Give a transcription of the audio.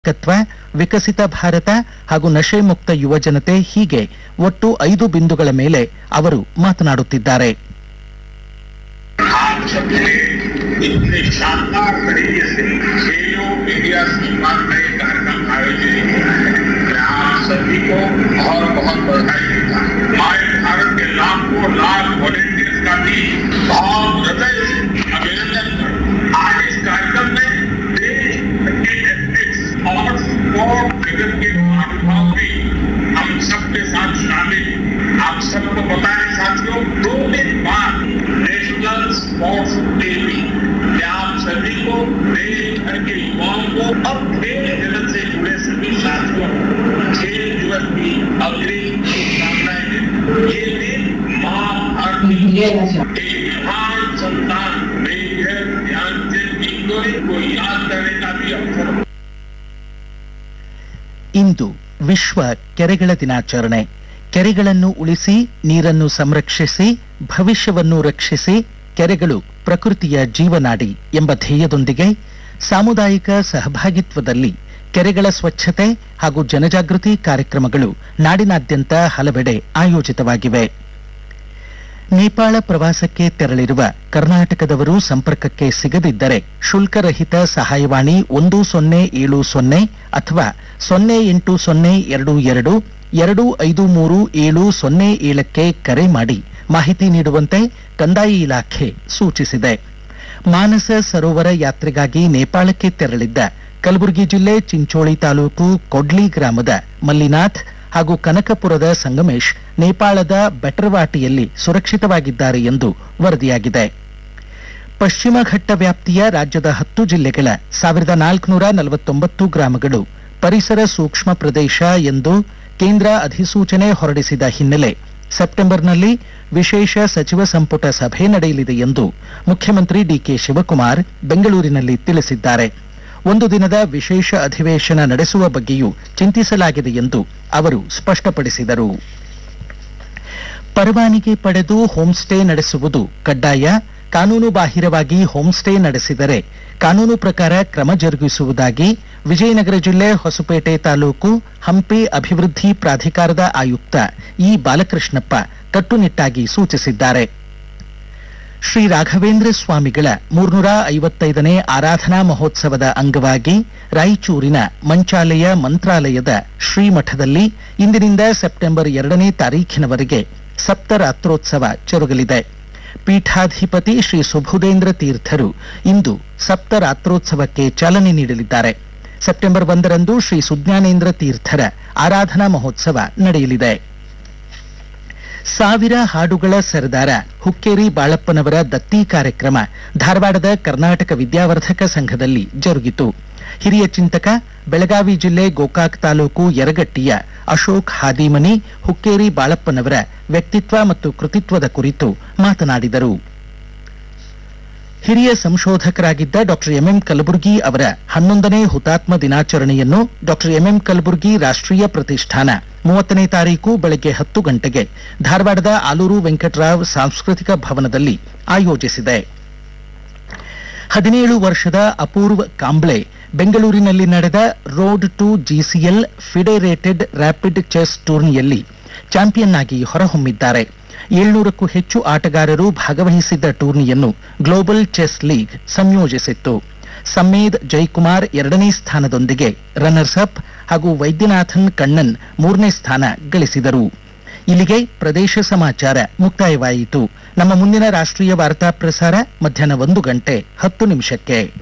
ನಾಯಕತ್ವ ವಿಕಸಿತ ಭಾರತ ಹಾಗೂ ನಶೆ ಮುಕ್ತ ಯುವಜನತೆ ಹೀಗೆ ಒಟ್ಟು ಐದು ಬಿಂದುಗಳ ಮೇಲೆ ಅವರು ಮಾತನಾಡುತ್ತಿದ್ದಾರೆ आप सबने इतने शानदार तरीके से खेलो इंडिया सम्मान का एक कार्यक्रम आयोजित किया है मैं आप सभी को बहुत बहुत बधाई देता हूँ आज भारत के लाखों लाख वॉलेंटियर्स का भी बहुत हृदय से अभिनंदन करता हूँ। आज इस कार्यक्रम में देश के एथलीट्स और स्पोर्ट जगत के महानुभाव भी हम सबके साथ शामिल हैं। आप सबको पता है साथियों दो दिन बाद नेशनल स्पोर्ट्स डे भी क्या आप सभी को देश भर के युवाओं को और खेल जगत से जुड़े सभी साथियों को खेल दिवस की अग्रिम शुभकामनाएं हैं ये दिन महाभारत की एक महान संतान मेजर ध्यानचंद जी को याद करने का भी अवसर ಇಂದು ವಿಶ್ವ ಕೆರೆಗಳ ದಿನಾಚರಣೆ ಕೆರೆಗಳನ್ನು ಉಳಿಸಿ ನೀರನ್ನು ಸಂರಕ್ಷಿಸಿ ಭವಿಷ್ಯವನ್ನು ರಕ್ಷಿಸಿ ಕೆರೆಗಳು ಪ್ರಕೃತಿಯ ಜೀವನಾಡಿ ಎಂಬ ಧ್ಯೇಯದೊಂದಿಗೆ ಸಾಮುದಾಯಿಕ ಸಹಭಾಗಿತ್ವದಲ್ಲಿ ಕೆರೆಗಳ ಸ್ವಚ್ಛತೆ ಹಾಗೂ ಜನಜಾಗೃತಿ ಕಾರ್ಯಕ್ರಮಗಳು ನಾಡಿನಾದ್ಯಂತ ಹಲವೆಡೆ ಆಯೋಜಿತವಾಗಿವೆ ನೇಪಾಳ ಪ್ರವಾಸಕ್ಕೆ ತೆರಳಿರುವ ಕರ್ನಾಟಕದವರು ಸಂಪರ್ಕಕ್ಕೆ ಸಿಗದಿದ್ದರೆ ಶುಲ್ಕರಹಿತ ಸಹಾಯವಾಣಿ ಒಂದು ಸೊನ್ನೆ ಏಳು ಸೊನ್ನೆ ಅಥವಾ ಸೊನ್ನೆ ಎಂಟು ಸೊನ್ನೆ ಎರಡು ಎರಡು ಎರಡು ಐದು ಮೂರು ಏಳು ಸೊನ್ನೆ ಏಳಕ್ಕೆ ಕರೆ ಮಾಡಿ ಮಾಹಿತಿ ನೀಡುವಂತೆ ಕಂದಾಯ ಇಲಾಖೆ ಸೂಚಿಸಿದೆ ಮಾನಸ ಸರೋವರ ಯಾತ್ರೆಗಾಗಿ ನೇಪಾಳಕ್ಕೆ ತೆರಳಿದ್ದ ಕಲಬುರಗಿ ಜಿಲ್ಲೆ ಚಿಂಚೋಳಿ ತಾಲೂಕು ಕೊಡ್ಲಿ ಗ್ರಾಮದ ಮಲ್ಲಿನಾಥ್ ಹಾಗೂ ಕನಕಪುರದ ಸಂಗಮೇಶ್ ನೇಪಾಳದ ಬೆಟರ್ವಾಟಿಯಲ್ಲಿ ಸುರಕ್ಷಿತವಾಗಿದ್ದಾರೆ ಎಂದು ವರದಿಯಾಗಿದೆ ಪಶ್ಚಿಮ ಘಟ್ಟ ವ್ಯಾಪ್ತಿಯ ರಾಜ್ಯದ ಹತ್ತು ಜಿಲ್ಲೆಗಳ ಸಾವಿರದ ನಾಲ್ಕುನೂರ ನಲವತ್ತೊಂಬತ್ತು ಗ್ರಾಮಗಳು ಪರಿಸರ ಸೂಕ್ಷ್ಮ ಪ್ರದೇಶ ಎಂದು ಕೇಂದ್ರ ಅಧಿಸೂಚನೆ ಹೊರಡಿಸಿದ ಹಿನ್ನೆಲೆ ಸೆಪ್ಟೆಂಬರ್ನಲ್ಲಿ ವಿಶೇಷ ಸಚಿವ ಸಂಪುಟ ಸಭೆ ನಡೆಯಲಿದೆ ಎಂದು ಮುಖ್ಯಮಂತ್ರಿ ಡಿಕೆ ಶಿವಕುಮಾರ್ ಬೆಂಗಳೂರಿನಲ್ಲಿ ತಿಳಿಸಿದ್ದಾರೆ ಒಂದು ದಿನದ ವಿಶೇಷ ಅಧಿವೇಶನ ನಡೆಸುವ ಬಗ್ಗೆಯೂ ಚಿಂತಿಸಲಾಗಿದೆ ಎಂದು ಅವರು ಸ್ಪಷ್ಟಪಡಿಸಿದರು ಪರವಾನಗಿ ಪಡೆದು ಹೋಂಸ್ಟೇ ನಡೆಸುವುದು ಕಡ್ಡಾಯ ಕಾನೂನು ಬಾಹಿರವಾಗಿ ಹೋಂಸ್ಟೇ ನಡೆಸಿದರೆ ಕಾನೂನು ಪ್ರಕಾರ ಕ್ರಮ ಜರುಗಿಸುವುದಾಗಿ ವಿಜಯನಗರ ಜಿಲ್ಲೆ ಹೊಸಪೇಟೆ ತಾಲೂಕು ಹಂಪಿ ಅಭಿವೃದ್ಧಿ ಪ್ರಾಧಿಕಾರದ ಆಯುಕ್ತ ಇ ಬಾಲಕೃಷ್ಣಪ್ಪ ಕಟ್ಟುನಿಟ್ಟಾಗಿ ಸೂಚಿಸಿದ್ದಾರೆ ಶ್ರೀ ರಾಘವೇಂದ್ರ ಸ್ವಾಮಿಗಳ ಮೂರ್ನೂರ ಐವತ್ತೈದನೇ ಆರಾಧನಾ ಮಹೋತ್ಸವದ ಅಂಗವಾಗಿ ರಾಯಚೂರಿನ ಮಂಚಾಲಯ ಮಂತ್ರಾಲಯದ ಶ್ರೀಮಠದಲ್ಲಿ ಇಂದಿನಿಂದ ಸೆಪ್ಟೆಂಬರ್ ಎರಡನೇ ತಾರೀಖಿನವರೆಗೆ ಸಪ್ತರಾತ್ರೋತ್ಸವ ಜರುಗಲಿದೆ ಪೀಠಾಧಿಪತಿ ಶ್ರೀ ಸುಬುಧೇಂದ್ರ ತೀರ್ಥರು ಇಂದು ಸಪ್ತರಾತ್ರೋತ್ಸವಕ್ಕೆ ಚಾಲನೆ ನೀಡಲಿದ್ದಾರೆ ಸೆಪ್ಟೆಂಬರ್ ಒಂದರಂದು ಶ್ರೀ ಸುಜ್ಞಾನೇಂದ್ರ ತೀರ್ಥರ ಆರಾಧನಾ ಮಹೋತ್ಸವ ನಡೆಯಲಿದೆ ಸಾವಿರ ಹಾಡುಗಳ ಸರದಾರ ಹುಕ್ಕೇರಿ ಬಾಳಪ್ಪನವರ ದತ್ತಿ ಕಾರ್ಯಕ್ರಮ ಧಾರವಾಡದ ಕರ್ನಾಟಕ ವಿದ್ಯಾವರ್ಧಕ ಸಂಘದಲ್ಲಿ ಜರುಗಿತು ಹಿರಿಯ ಚಿಂತಕ ಬೆಳಗಾವಿ ಜಿಲ್ಲೆ ಗೋಕಾಕ್ ತಾಲೂಕು ಯರಗಟ್ಟಿಯ ಅಶೋಕ್ ಹಾದಿಮನಿ ಹುಕ್ಕೇರಿ ಬಾಳಪ್ಪನವರ ವ್ಯಕ್ತಿತ್ವ ಮತ್ತು ಕೃತಿತ್ವದ ಕುರಿತು ಮಾತನಾಡಿದರು ಹಿರಿಯ ಸಂಶೋಧಕರಾಗಿದ್ದ ಡಾಕ್ಟರ್ ಎಂಎಂ ಕಲಬುರ್ಗಿ ಅವರ ಹನ್ನೊಂದನೇ ಹುತಾತ್ಮ ದಿನಾಚರಣೆಯನ್ನು ಡಾಕ್ಟರ್ ಎಂಎಂ ಕಲಬುರ್ಗಿ ರಾಷ್ಟ್ರೀಯ ಪ್ರತಿಷ್ಠಾನ ಮೂವತ್ತನೇ ತಾರೀಕು ಬೆಳಗ್ಗೆ ಹತ್ತು ಗಂಟೆಗೆ ಧಾರವಾಡದ ಆಲೂರು ವೆಂಕಟರಾವ್ ಸಾಂಸ್ಕೃತಿಕ ಭವನದಲ್ಲಿ ಆಯೋಜಿಸಿದೆ ಹದಿನೇಳು ವರ್ಷದ ಅಪೂರ್ವ ಕಾಂಬ್ಳೆ ಬೆಂಗಳೂರಿನಲ್ಲಿ ನಡೆದ road to GCL federated rapid chess ಟೂರ್ನಿಯಲ್ಲಿ ಚಾಂಪಿಯನ್ ಆಗಿ ಹೊರಹೊಮ್ಮಿದ್ದಾರೆ ಏಳ್ನೂರಕ್ಕೂ ಹೆಚ್ಚು ಆಟಗಾರರು ಭಾಗವಹಿಸಿದ್ದ ಟೂರ್ನಿಯನ್ನು ಗ್ಲೋಬಲ್ ಚೆಸ್ ಲೀಗ್ ಸಂಯೋಜಿಸಿತ್ತು ಸಮ್ಮೇದ್ ಜೈಕುಮಾರ್ ಎರಡನೇ ಸ್ಥಾನದೊಂದಿಗೆ ರನ್ನರ್ಸ್ ಅಪ್ ಹಾಗೂ ವೈದ್ಯನಾಥನ್ ಕಣ್ಣನ್ ಮೂರನೇ ಸ್ಥಾನ ಗಳಿಸಿದರು ಇಲ್ಲಿಗೆ ಪ್ರದೇಶ ಸಮಾಚಾರ ಮುಕ್ತಾಯವಾಯಿತು ನಮ್ಮ ಮುಂದಿನ ರಾಷ್ಟ್ರೀಯ ವಾರ್ತಾ ಪ್ರಸಾರ ಮಧ್ಯಾಹ್ನ ಒಂದು ಗಂಟೆ ಹತ್ತು ನಿಮಿಷಕ್ಕೆ